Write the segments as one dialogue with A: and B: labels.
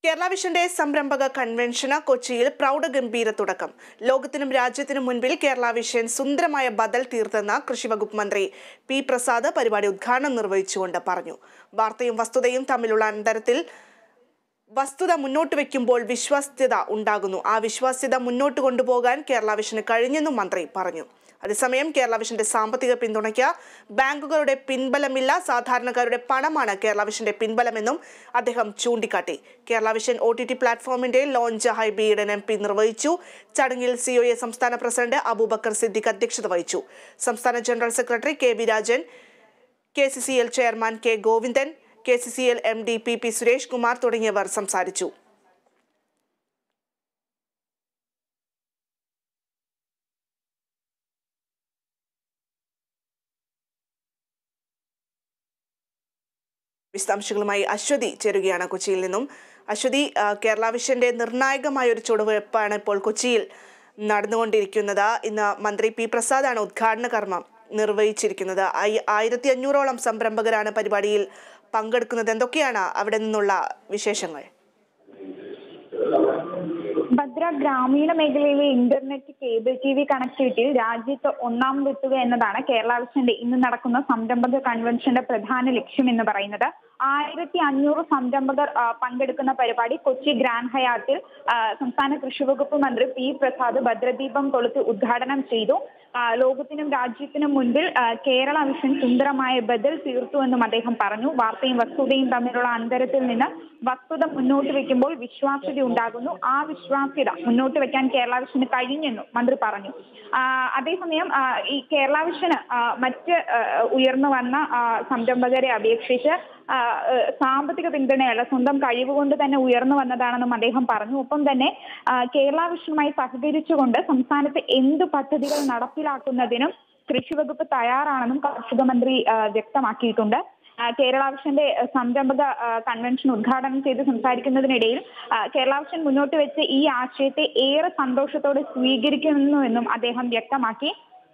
A: കേരള വിഷന്റെ സംരംഭക കൺവെൻഷന് കൊച്ചിയിൽ പ്രൗഢഗംഭീര തുടക്കം ലോകത്തിനും രാജ്യത്തിനും മുൻപിൽ കേരള വിഷൻ സുന്ദരമായ ബദൽ തീർത്തെന്ന് കൃഷിവകുപ്പ് മന്ത്രി പി പ്രസാദ് പരിപാടി ഉദ്ഘാടനം നിർവഹിച്ചുകൊണ്ട് പറഞ്ഞു വാർത്തയും വസ്തുതയും തമ്മിലുള്ള അന്തരത്തിൽ വസ്തുത മുന്നോട്ട് വെക്കുമ്പോൾ വിശ്വാസ്യത ഉണ്ടാകുന്നു ആ വിശ്വാസ്യത മുന്നോട്ട് കൊണ്ടുപോകാൻ കേരള വിഷന് കഴിഞ്ഞെന്നും മന്ത്രി പറഞ്ഞു അതേസമയം കേരള വിഷന്റെ സാമ്പത്തിക പിന്തുണയ്ക്ക് ബാങ്കുകളുടെ പിൻബലമില്ല സാധാരണക്കാരുടെ പണമാണ് കേരള വിഷന്റെ പിൻബലമെന്നും അദ്ദേഹം ചൂണ്ടിക്കാട്ടി Kerala Vision O T T പ്ലാറ്റ്ഫോമിന്റെ launch Hibi Eden M P നിർവഹിച്ചു ചടങ്ങിൽ സിഒഎ സംസ്ഥാന പ്രസിഡന്റ് അബൂബക്കർ സിദ്ദിഖ് അധ്യക്ഷത വഹിച്ചു സംസ്ഥാന general secretary K V Rajan K C C L chairman K Govindan K C C L M D P P Suresh Kumar തുടങ്ങിയവർ സംസാരിച്ചു വിശദാംശങ്ങളുമായി അശ്വതി ചേരുകയാണ് കൊച്ചിയിൽ നിന്നും അശ്വതി ആ, കേരള വിഷന്റെ നിർണായകമായ ഒരു ചുവടുവയ്പ്പാണ് ഇപ്പോൾ കൊച്ചിയിൽ നടന്നുകൊണ്ടിരിക്കുന്നത് ഇന്ന് മന്ത്രി പി പ്രസാദാണ് ഉദ്ഘാടന കർമ്മം നിർവഹിച്ചിരിക്കുന്നത് ആയി- ആയിരത്തി അഞ്ഞൂറോളം സംരംഭകരാണ് പരിപാടിയിൽ പങ്കെടുക്കുന്നത് എന്തൊക്കെയാണ് അവിടെ നിന്നുള്ള വിശേഷങ്ങൾ
B: ഭദ്ര ഗ്രാമീണ മേഖലയിലെ ഇന്റർനെറ്റ് കേബിൾ ടി വി കണക്ടിവിറ്റിയിൽ രാജ്യത്ത് ഒന്നാമതെത്തുക എന്നതാണ് കേരള വിഷന്റെ ഇന്ന് നടക്കുന്ന സംരംഭക കൺവെൻഷന്റെ പ്രധാന ലക്ഷ്യം എന്ന് പറയുന്നത് ആയിരത്തി അഞ്ഞൂറ് സംരംഭകർ ആ, പങ്കെടുക്കുന്ന പരിപാടി കൊച്ചി ഗ്രാൻഡ് ഹയാത്തിൽ ആ, സംസ്ഥാന കൃഷി വകുപ്പ് മന്ത്രി പി പ്രസാദ് ഭദ്രദീപം കൊളുത്തി ഉദ്ഘാടനം ചെയ്തു ആ, ലോകത്തിനും രാജ്യത്തിനും മുൻപിൽ ആ, കേരള വിഷൻ സുന്ദരമായ ബദൽ തീർത്തു എന്നും അദ്ദേഹം പറഞ്ഞു വാർത്തയും വസ്തുതയും തമ്മിലുള്ള അന്തരത്തിൽ നിന്ന് വസ്തുത മുന്നോട്ട് വെക്കുമ്പോൾ വിശ്വാസ്യത ഉണ്ടാകുന്നു ആ വിശ്വാസ്യത മുന്നോട്ട് വെക്കാൻ കേരള വിഷന് കഴിഞ്ഞെന്നും മന്ത്രി പറഞ്ഞു ആ, അതേസമയം ആ, ഈ കേരള വിഷന് ആ, മറ്റ് ആ, ഉയർന്നു വന്ന ആ, സംരംഭകരെ അപേക്ഷിച്ച് ആ, ഏ, സാമ്പത്തിക പിന്തുണയല്ല സ്വന്തം കഴിവ് കൊണ്ട് തന്നെ ഉയർന്നു വന്നതാണെന്നും അദ്ദേഹം പറഞ്ഞു ഒപ്പം തന്നെ ആ, കേരള വിഷനുമായി സഹകരിച്ചുകൊണ്ട് സംസ്ഥാനത്ത് എന്ത് പദ്ധതികൾ നടപ്പിലാക്കുന്നതിനും കൃഷി വകുപ്പ് തയ്യാറാണെന്നും കാർഷിക മന്ത്രി ആ, വ്യക്തമാക്കിയിട്ടുണ്ട് ആ, കേരള വിഷന്റെ ആ, സംരംഭക ആ, കൺവെൻഷൻ ഉദ്ഘാടനം ചെയ്ത് സംസാരിക്കുന്നതിനിടയിൽ ആ, കേരള വിഷൻ മുന്നോട്ട് വെച്ച് ഈ ആശയത്തെ ഏറെ സന്തോഷത്തോടെ സ്വീകരിക്കുന്നുവെന്നും അദ്ദേഹം വ്യക്തമാക്കി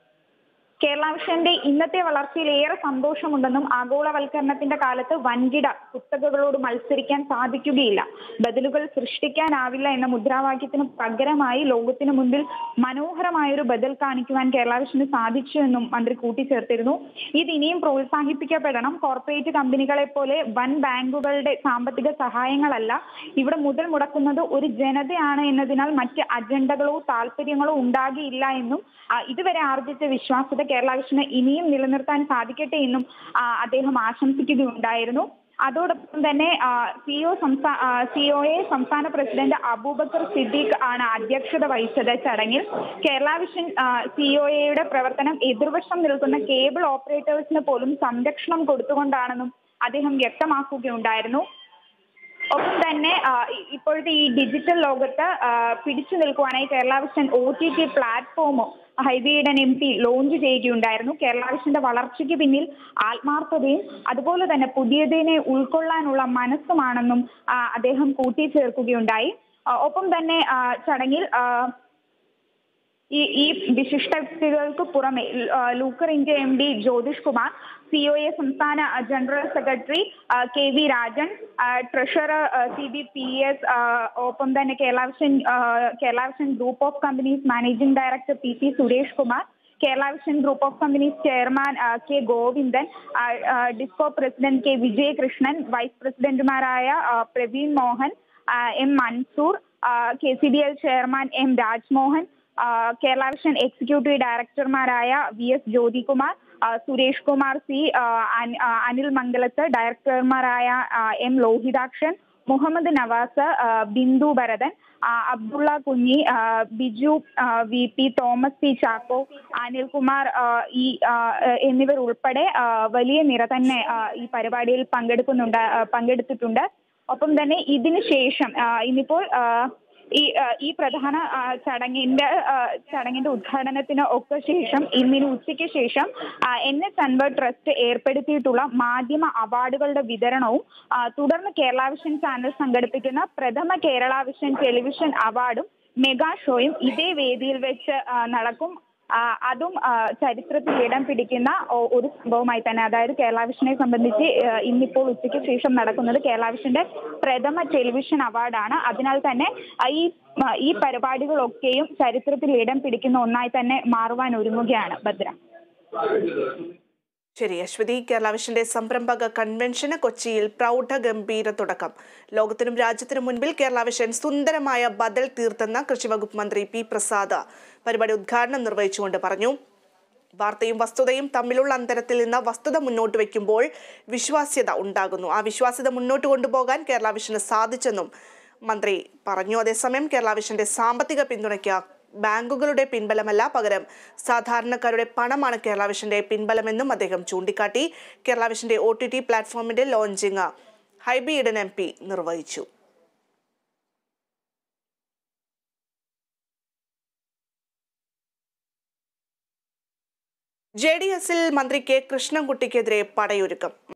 B: കേരള വിഷന്റെ ഇന്നത്തെ വളർച്ചയിൽ ഏറെ സന്തോഷമുണ്ടെന്നും ആഗോളവൽക്കരണത്തിന്റെ കാലത്ത് വൻകിട കുത്തകകളോട് മത്സരിക്കാൻ സാധിക്കുകയില്ല ബദലുകൾ സൃഷ്ടിക്കാനാവില്ല എന്ന മുദ്രാവാക്യത്തിന് പകരമായി ലോകത്തിന് മുൻപിൽ മനോഹരമായൊരു ബദൽ കാണിക്കുവാൻ കേരള വിഷന് സാധിച്ചു എന്നും മന്ത്രി കൂട്ടിച്ചേർത്തിരുന്നു ഇത് ഇനിയും പ്രോത്സാഹിപ്പിക്കപ്പെടണം കോർപ്പറേറ്റ് കമ്പനികളെ പോലെ വൻ ബാങ്കുകളുടെ സാമ്പത്തിക സഹായങ്ങളല്ല ഇവിടെ മുതൽ മുടക്കുന്നത് ഒരു ജനതയാണ് എന്നതിനാൽ മറ്റ് അജണ്ടകളോ താല്പര്യങ്ങളോ ഉണ്ടാകിയില്ല എന്നും ആ, ഇതുവരെ ആർജിച്ച വിശ്വാസ്യത കേരള വിഷന് ഇനിയും നിലനിർത്താൻ സാധിക്കട്ടെ എന്നും ആ, അദ്ദേഹം ആശംസിക്കുകയുണ്ടായിരുന്നു അതോടൊപ്പം തന്നെ സിഒ സംസ്ഥാന സിഒഎ സംസ്ഥാന പ്രസിഡന്റ് അബൂബക്കർ സിദ്ദീഖ് ആണ് അധ്യക്ഷത വഹിച്ചത് ചടങ്ങിൽ കേരള വിഷൻ സിഒഎയുടെ പ്രവർത്തനം എതിർവശം നിൽക്കുന്ന കേബിൾ ഓപ്പറേറ്റേഴ്സിന് പോലും സംരക്ഷണം കൊടുത്തുകൊണ്ടാണെന്നും അദ്ദേഹം വ്യക്തമാക്കുകയുണ്ടായിരുന്നു ഒപ്പം തന്നെ ആ, ഇ- ഇപ്പോഴത്തെ ഈ ഡിജിറ്റൽ ലോകത്ത് ആ, പിടിച്ചു നിൽക്കുവാനായി Kerala Vision O T T പ്ലാറ്റ്ഫോമും ഹൈബിയുടെ എം പി ലോഞ്ച് ചെയ്യുകയുണ്ടായിരുന്നു കേരള വിഷന്റെ വളർച്ചയ്ക്ക് പിന്നിൽ ആത്മാർത്ഥതയും അതുപോലെ തന്നെ പുതിയതിനെ ഉൾക്കൊള്ളാനുള്ള മനസ്സുമാണെന്നും ആ, അദ്ദേഹം കൂട്ടിച്ചേർക്കുകയുണ്ടായി ആ, ഒപ്പം തന്നെ ആ, ചടങ്ങിൽ ആ, ഈ ഈ വിശിഷ്ട വ്യക്തികൾക്ക് പുറമെ ആ, Looker India M D Jyothish Kumar COA സംസ്ഥാന ജനറൽ സെക്രട്ടറി ആ, കെ വി രാജൻ ആ, ട്രഷറർ ആ, സി ബി പി എസ് ആ, ഒപ്പം തന്നെ കേരള വിഷൻ ആ, Kerala Vision group of companies managing director P P Suresh Kumar Kerala Vision group of companies chairman ആ, കെ ഗോവിന്ദൻ ആ, ആ, ഡിസ്കോ പ്രസിഡന്റ് കെ വിജയകൃഷ്ണൻ വൈസ് പ്രസിഡന്റുമാരായ ആ, പ്രവീൺ മോഹൻ ആ, M Mansoor K C D L chairman M Rajmohan ആ, കേരള വിഷൻ എക്സിക്യൂട്ടീവ് ഡയറക്ടർമാരായ വി എസ് ജ്യോതികുമാർ ആ, സുരേഷ് കുമാർ സി ആ, അൻ- ആ, അനിൽ മംഗലത്ത് ഡയറക്ടർമാരായ ആ, എം ലോഹിതാക്ഷൻ മുഹമ്മദ് നവാസ് ആ, ബിന്ദു ഭരതൻ ആ, അബ്ദുള്ള കുഞ്ഞി ആ, ബിജു ആ, V P Thomas P Chacko Anilkumar ആ, ഈ ആ, എന്നിവർ ഉൾപ്പെടെ ആ, വലിയ നിര തന്നെ ആ, ഈ പരിപാടിയിൽ പങ്കെടുക്കുന്നുണ്ട് ആ, പങ്കെടുത്തിട്ടുണ്ട് ഒപ്പം തന്നെ ഇതിന് ശേഷം ആ, ഇന്നിപ്പോൾ ആ, ഈ ആ, ഈ പ്രധാന ആ, ചടങ്ങിന്റെ ആ, ചടങ്ങിന്റെ ഉദ്ഘാടനത്തിന് ഒക്കെ ശേഷം ഇന്നിന് ഉച്ചയ്ക്ക് ശേഷം എൻ എസ് അൻവർ ട്രസ്റ്റ് ഏർപ്പെടുത്തിയിട്ടുള്ള മാധ്യമ അവാർഡുകളുടെ വിതരണവും ആ, തുടർന്ന് കേരള വിഷൻ ചാനൽ സംഘടിപ്പിക്കുന്ന പ്രഥമ കേരള വിഷൻ ടെലിവിഷൻ അവാർഡും മെഗാ ഷോയും ഇതേ വേദിയിൽ വെച്ച് ആ, നടക്കും ആ, അതും ആ, ചരിത്രത്തിൽ ഇടം പിടിക്കുന്ന ഒ- ഒരു സംഭവമായി തന്നെ അതായത് കേരള വിഷനെ സംബന്ധിച്ച് ആ, ഇന്നിപ്പോൾ ഉച്ചയ്ക്ക് ശേഷം നടക്കുന്നത് കേരള വിഷന്റെ പ്രഥമ ടെലിവിഷൻ അവാർഡാണ് അതിനാൽ തന്നെ ആ, ഈ ആ, ഈ പരിപാടികളൊക്കെയും ചരിത്രത്തിൽ ഇടം പിടിക്കുന്ന ഒന്നായി തന്നെ മാറുവാൻ ഒരുങ്ങുകയാണ് ഭദ്ര
A: ശരി അശ്വതി കേരള വിഷന്റെ സംരംഭക കൺവെൻഷന് കൊച്ചിയിൽ പ്രൗഢഗംഭീര തുടക്കം ലോകത്തിനും രാജ്യത്തിനും മുൻപിൽ കേരള വിഷൻ സുന്ദരമായ ബദൽ തീർത്തെന്ന കൃഷിവകുപ്പ് മന്ത്രി പി പ്രസാദ് പരിപാടി ഉദ്ഘാടനം നിർവഹിച്ചുകൊണ്ട് പറഞ്ഞു വാർത്തയും വസ്തുതയും തമ്മിലുള്ള അന്തരത്തിൽ നിന്ന് വസ്തുത മുന്നോട്ട് വയ്ക്കുമ്പോൾ വിശ്വാസ്യത ഉണ്ടാകുന്നു ആ വിശ്വാസ്യത മുന്നോട്ട് കൊണ്ടുപോകാൻ കേരള വിഷന് സാധിച്ചെന്നും മന്ത്രി പറഞ്ഞു അതേസമയം കേരള വിഷന്റെ സാമ്പത്തിക പിന്തുണയ്ക്ക് ബാങ്കുകളുടെ പിൻബലമല്ല പകരം സാധാരണക്കാരുടെ പണമാണ് കേരള വിഷന്റെ പിൻബലമെന്നും അദ്ദേഹം ചൂണ്ടിക്കാട്ടി കേരള വിഷന്റെ ഒ ടി ടി പ്ലാറ്റ്ഫോമിന്റെ launching Hibi Eden M P നിർവഹിച്ചു ജെ ഡി എസിൽ മന്ത്രി കെ കൃഷ്ണൻകുട്ടിക്കെതിരെ പടയൊരുക്കം